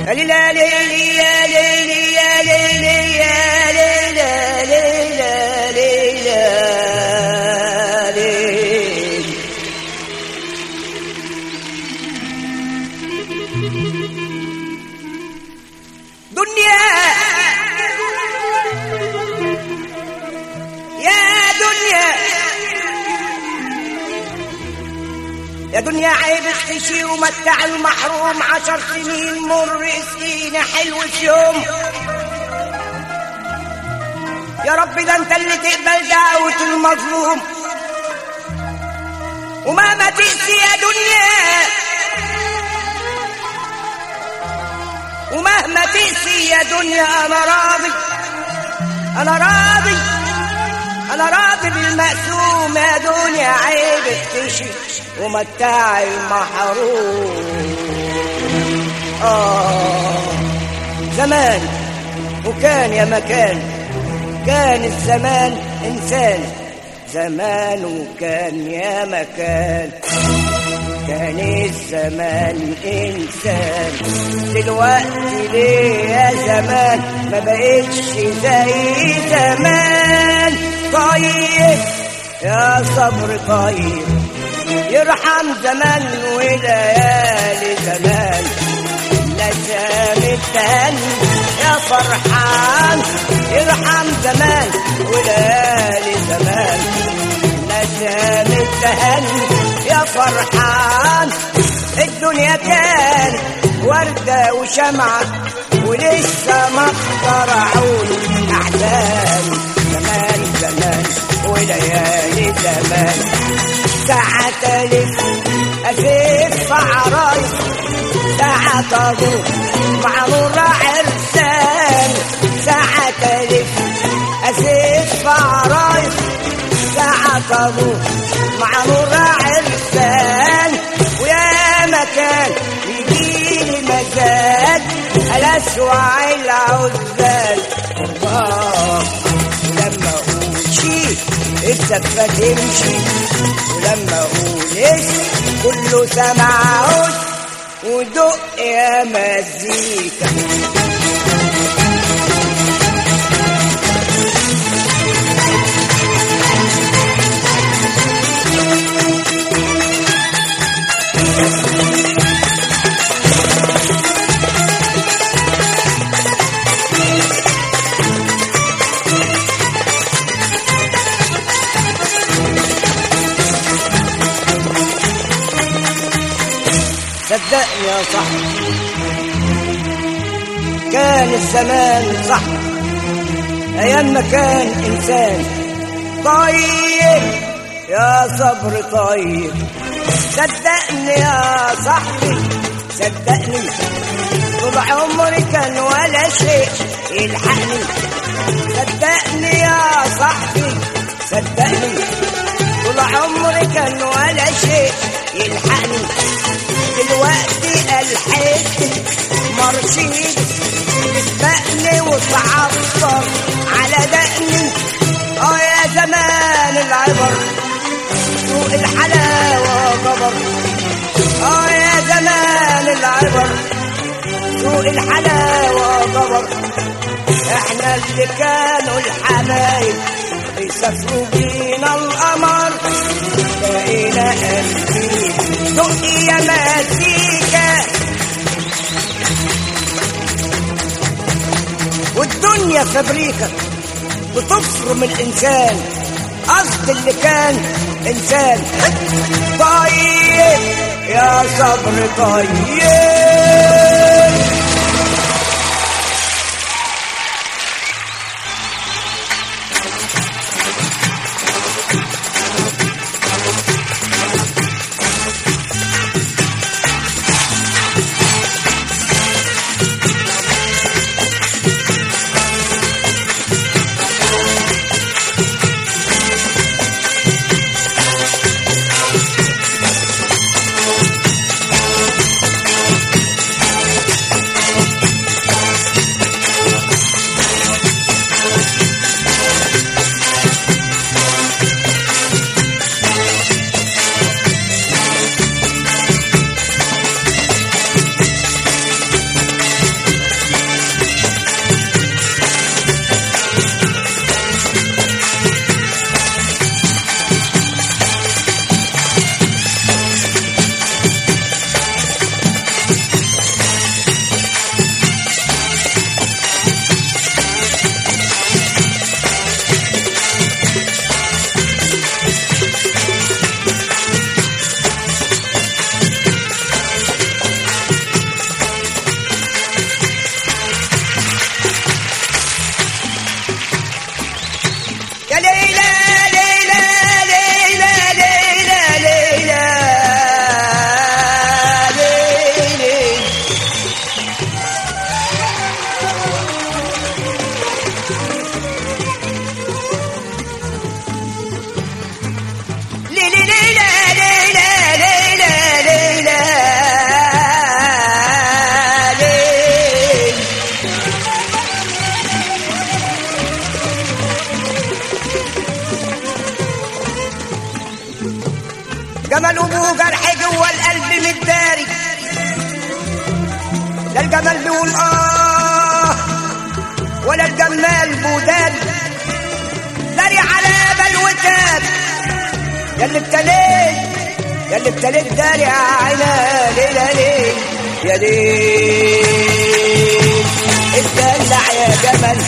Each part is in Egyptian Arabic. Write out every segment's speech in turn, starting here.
يا ليلى يا ليلي يا ليلي يا ليلي يا ليلى ليلى ليلى ليلى دنيا يا دنيا يا دنيا عيب اختشي ومتع المحروم عشر سنين مر سنين حلو في يوم يا رب ده انت اللي تقبل دعوة المظلوم ومهما تقسي يا دنيا ومهما تقسي يا دنيا انا راضي انا راضي انا راضي بالمقسوم يا دنيا عيب اختشي ومتاع المحروم آه زمان وكان يا مكان كان الزمان إنسان زمان وكان يا مكان كان الزمان إنسان دلوقتي ليه يا زمان ما بقتش زي زمان طيب يا صبر طيب يرحم زمان وليالي زمان نسام التهني يا فرحان يرحم زمان وليالي زمان نسام التهني يا فرحان الدنيا كانت وردة وشمعة ولسه ما اخترعون أحزان زمان زمان وليالي زمان ساعة تلف أسيف عرايس ساعة تدور مع نور عرسان ساعة تلف أسيف عرايس ساعة تدور مع نور عرسان ويا مكان يجيلي مزاج الأسوع العزال الله ولما أقول شي الزفة تمشي ولما أقول اسم كله سمع عود ودق يا مزيكا صدقني يا صاحبي كان الزمان صح ايام ما كان انسان طيب يا صبر طيب صدقني يا صاحبي صدقني طول عمري كان ولا شيء يلحقني صدقني يا صاحبي صدقني طول عمري كان ولا شيء يلحقني دلوقتي الحيط مرشيد تسبقني وتعصر على دقني اه يا زمان العبر سوق الحلاوة جبر اه يا زمان العبر سوق الحلاوة جبر احنا اللي كانوا الحبايب يسافروا بينا القمر بقينا قلبي دق يا مزيكا والدنيا فبريكة بتفرم الإنسان قصد اللي كان إنسان طيب يا صبر طيب يقول اه ولا الجمال بودان داري على بلوتات يا اللي ابتليت يا اللي ابتليت داري عينا ليلة ليل يا ليل اتدلع يا جمل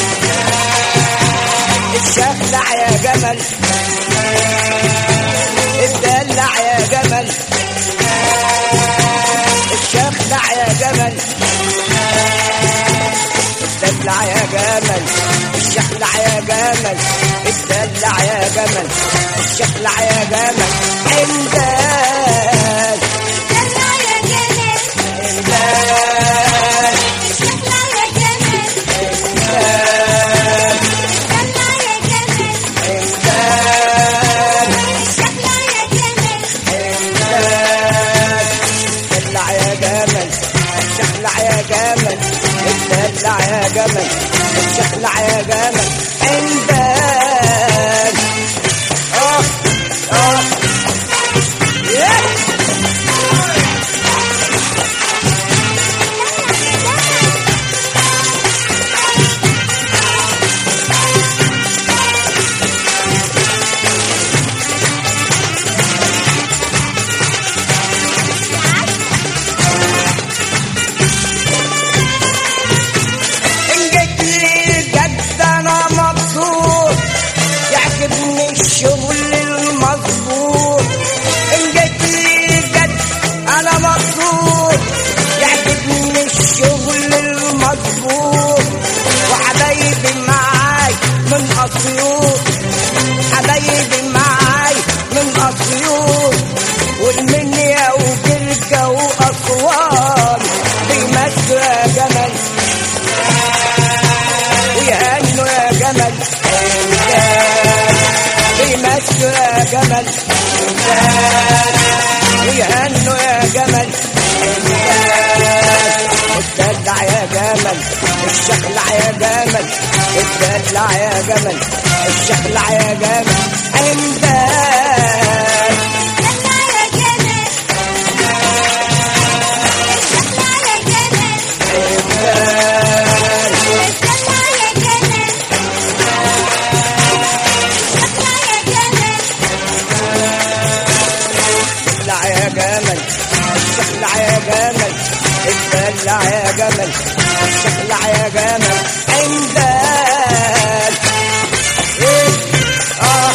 اتشخلع يا جمل اتدلع يا جمل اتشخلع يا جمل اتدلع يا جمل الشخلع يا جمل اتدلع يا جمل الشخلع يا جمل عندك دلع يا جمال عندك شكلها يا جمال دلع يا جمال شكلها يا جمال دلع يا جمل الشخلع يا جمل الدلع يا جمل الشخلع يا جمل عندك اه اه ياه. إن جيت لي جد انا مبسوط يعجبني الشغل المظبوط ان جيت لي جد انا مبسوط يعجبني الشغل المظبوط وحبايبي معاي من اسيوط حبايبي معاي من اسيوط والمنيا وجرجة واسوان بيمشوا يا جمل ويهنوا يا جمل بيمشوا يا جمل ويهنوا يا جمل اتدلع يا جمل الشخلع يا جمل اتدلع يا جمل الشخلع يا جمل عندك دلع يا جمال شكلها يا جمال دلع يا جمال شكلها يا جمال اتدلع يا جمل الشخلع يا جمل اتدلع يا جمل الشخلع يا جمل عندك ايه اه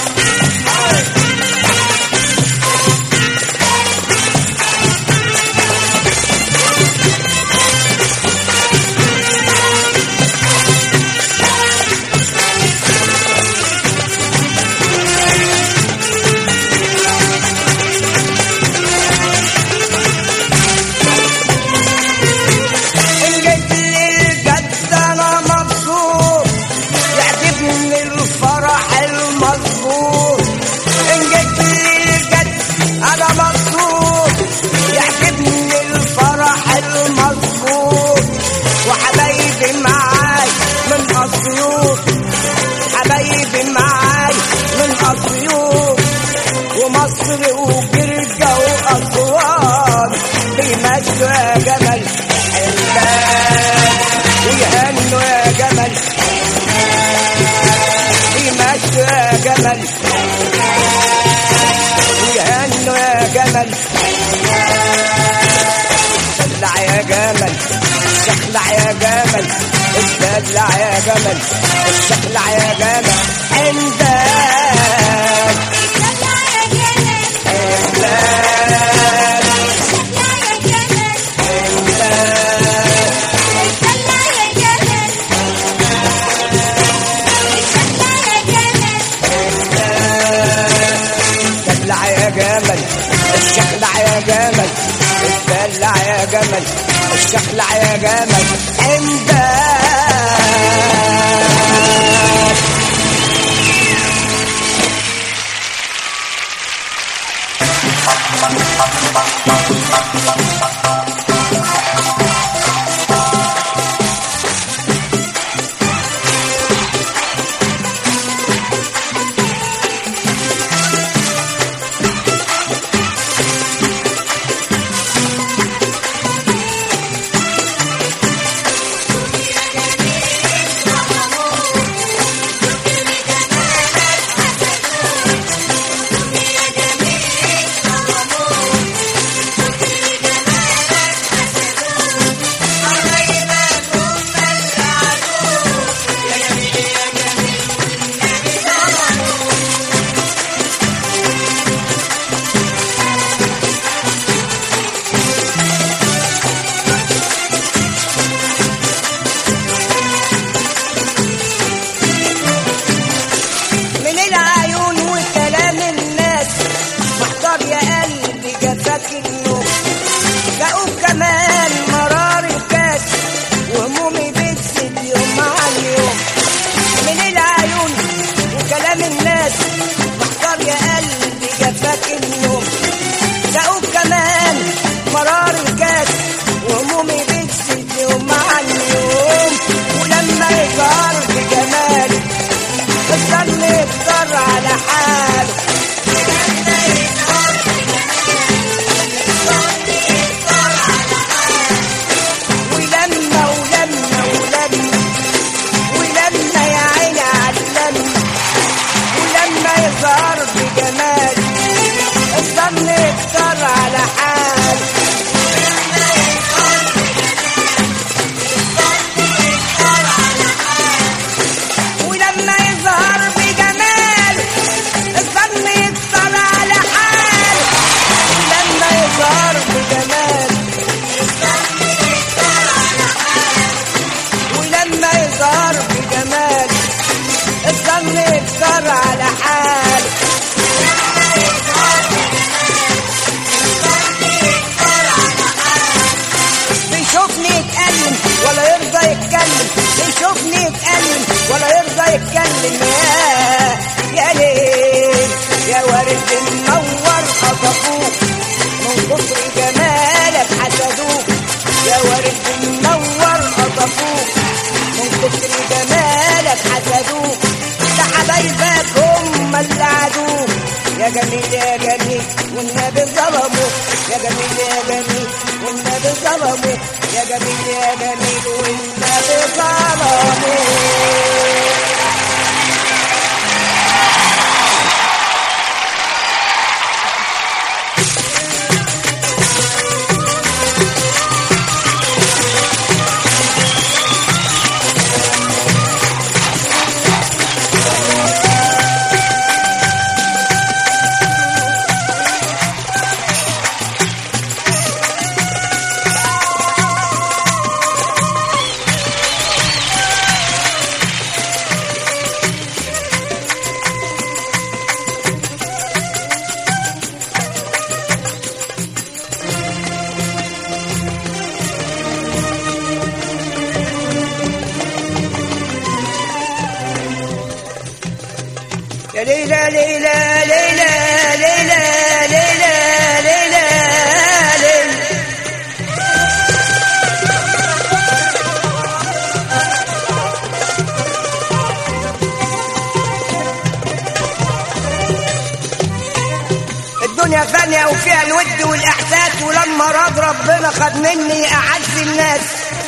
إن جيت للجد أنا مبسوط يعجبني الفرح المظبوط إن جيت للجد أنا مبسوط يعجبني الفرح المظبوط وحبايبي معاي من أسيوط حبايبي معاي من أسيوط ومصر وجرجة وأسوان بيمشوا يا جمل حلال ويهنوا يا جمل بيمشوا يا جمل ويهنوا يا جمل دلع يا جمل الشخلع يا جمل الدلع يا جمل الشخلع يا جمل عندك دلع يا جمال عندك شكلها يا جمال دلع يا جمال شكلها يا جمال دلع يا جمل الشخلع يا جمل الدلع يا جمل الشخلع يا جمل عندك يختار على حاله بيشوفني يتألم ولا يرضى يتكلم بيشوفني يتألم ولا يرضى يتكلم يا يا ليل يا ورد منور خطفوك من كتر جمالك حسدوك يا ورد منور خطفوك من كتر جمالك حسدوك ده حبايبك هم اللي عادوك يا جميل يا جميل والنبي ظلموك يا جميل يا جميل والنبي ظلموك يا جميل يا جميل والنبي ظلموك يا ليلى ليلى ليلى ليلى ليلى ليلى ليلى الدنيا فانية وفيها الود والإحساس ولما راد ربنا خد مني أعز الناس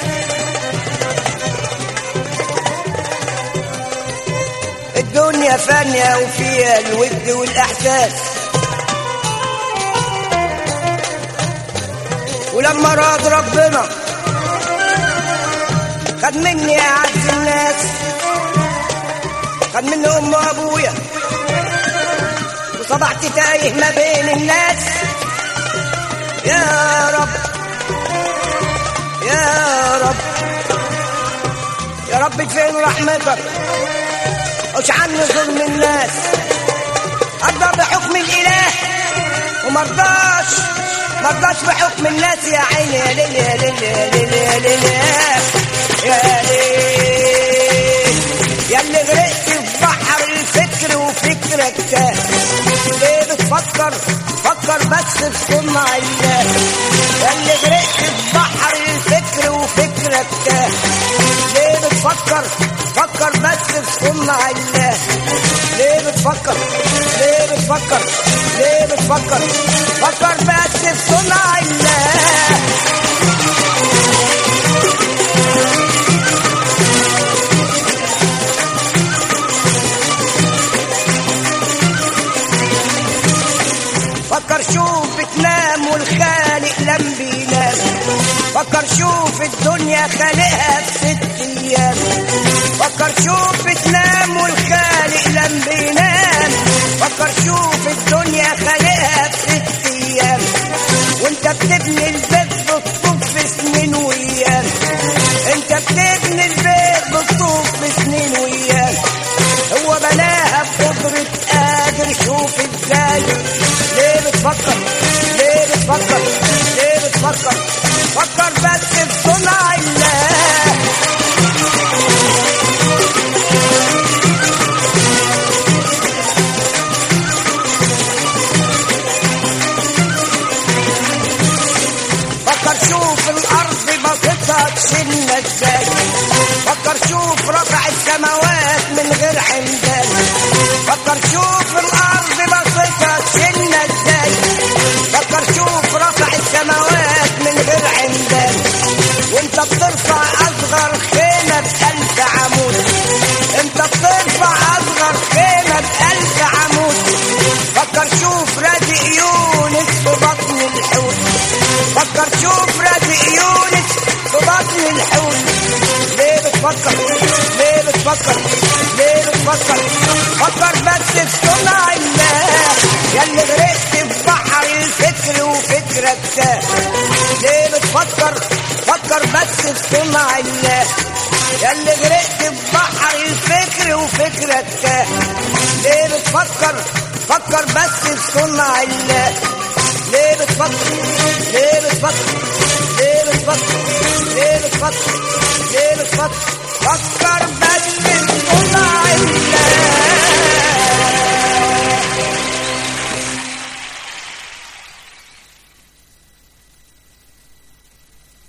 الدنيا فانية وفيها الود والإحساس ولما راد ربنا خد مني أعز الناس خد مني أم وأبويا وصبحت تايه ما بين الناس يا رب يا رب يا رب فين رحمتك مش عني ظلم الناس ارضى بحكم الاله ومرضاش مرضاش بحكم الناس يا عيني يا ليل يا ليل يا ليل يا ليل يا ليل يا اللي غرقت في بحر الفكر وفكرك تاه ليه بتفكر فكر بس في صنع الله يا اللي غرقت في بحر الفكر وفكرك تاه ليه بتفكر فكر بس في صنع الله ليه بتفكر ليه بتفكر ليه بتفكر فكر بس في صنع الله فكر شوف بتنام والخالق لم بينام فكر شوف الدنيا خالقها في ست ايام فكر شوف بتنام والخالق لم بينام فكر شوف الدنيا خالقها في ست ايام وانت بتبني البيت بالطوب في سنين وايام انت بتبني البيت بالطوب في سنين وايام هو بناها بقدرة قادر شوف ازاي ليه بتفكر ليه بتفكر ليه بتفكر فكر بس في صنع الله فكر شوف الارض بسيطها تشيلنا ازاي فكر شوف رفع السماوات من غير عمدان فكر شوف الارض بسيطها تشيلنا ازاي فكر شوف رفع السماوات من غير عمدان وانت بترفع اصغر خيمه بألف عمود انت بترفع اصغر خيمه بألف عمود فكر شوف رازق يونس في بطن الحوت فكر شوف رازق يونس في بطن الحوت ليه بتفكر ليه بتفكر ليه بتفكر فكر بس في صنع الله يا اللي غرقت في بحر الفكر وفكرك تاه ليه بتفكر فكر بس في صنع الله ياللي غرقت في بحر الفكر وفكرك تاه ليه بتفكر فكر بس في صنع الله ليه بتفكر ليه بتفكر ليه بتفكر ليه بتفكر ليه بتفكر فكر بس